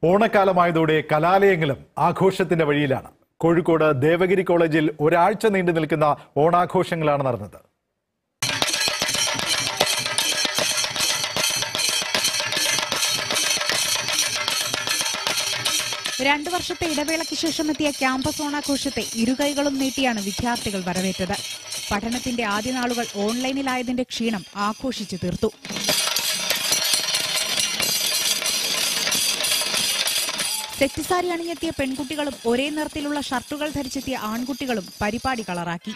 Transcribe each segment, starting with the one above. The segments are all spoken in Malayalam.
ഓണക്കാലമായതോടെ കലാലയങ്ങളും ആഘോഷത്തിന്റെ വഴിയിലാണ് കോഴിക്കോട് ദേവഗിരി കോളേജിൽ ഒരാഴ്ച നീണ്ടു നിൽക്കുന്ന ഓണാഘോഷങ്ങളാണ് നടന്നത് രണ്ടു വർഷത്തെ ഇടവേളയ്ക്ക് ശേഷം എത്തിയ ക്യാമ്പസ് ഓണാഘോഷത്തെ ഇരുകൈകളും നീട്ടിയാണ് വിദ്യാർത്ഥികൾ വരവേറ്റത് പഠനത്തിന്റെ ആദ്യ നാളുകൾ ഓൺലൈനിലായതിന്റെ ക്ഷീണം ആഘോഷിച്ചു തീർത്തു സെറ്റ് സാരി അണിഞ്ഞെത്തിയ പെൺകുട്ടികളും ഒരേ നിറത്തിലുള്ള ഷർട്ടുകൾ ധരിച്ചെത്തിയ ആൺകുട്ടികളും പരിപാടി കളറാക്കി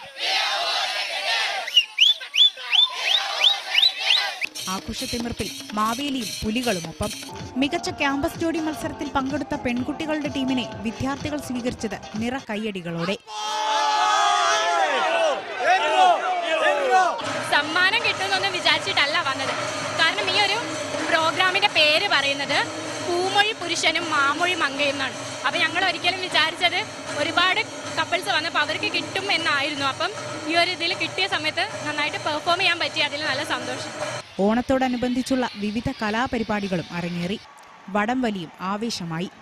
ആഘോഷത്തിമിർപ്പിൽ മാവേലിയും പുലികളുമൊപ്പം മികച്ച ക്യാമ്പസ് ജോഡി മത്സരത്തിൽ പങ്കെടുത്ത പെൺകുട്ടികളുടെ ടീമിനെ വിദ്യാർത്ഥികൾ സ്വീകരിച്ചത് നിറ കയ്യടികളോടെ സമ്മാനം കിട്ടുമെന്നൊന്നും വിചാരിച്ചിട്ടല്ല വന്നത് കാരണം ഈ ഒരു പ്രോഗ്രാമിന്റെ പേര് പറയുന്നത് പൂമൊഴി പുരുഷനും മാമൊഴി മങ്കയും എന്നാണ് അപ്പം ഞങ്ങൾ ഒരിക്കലും വിചാരിച്ചത് ഒരുപാട് കപ്പിൾസ് വന്നപ്പോൾ അവർക്ക് കിട്ടും എന്നായിരുന്നു അപ്പം ഈ ഒരു ഇതിൽ കിട്ടിയ സമയത്ത് നന്നായിട്ട് പെർഫോം ചെയ്യാൻ പറ്റി അതിൽ നല്ല സന്തോഷം ഓണത്തോടനുബന്ധിച്ചുള്ള വിവിധ കലാപരിപാടികളും അരങ്ങേറി വടംവലിയും ആവേശമായി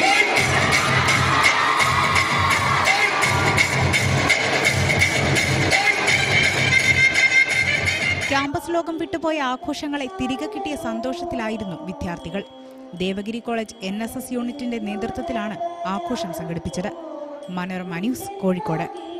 ക്യാമ്പസ് ലോകം വിട്ടുപോയ ആഘോഷങ്ങളെ തിരികെ കിട്ടിയ സന്തോഷത്തിലായിരുന്നു വിദ്യാർത്ഥികൾ Devagiri College N S S യൂണിറ്റിന്റെ നേതൃത്വത്തിലാണ് ആഘോഷം സംഘടിപ്പിച്ചത് മനോരമ ന്യൂസ് കോഴിക്കോട്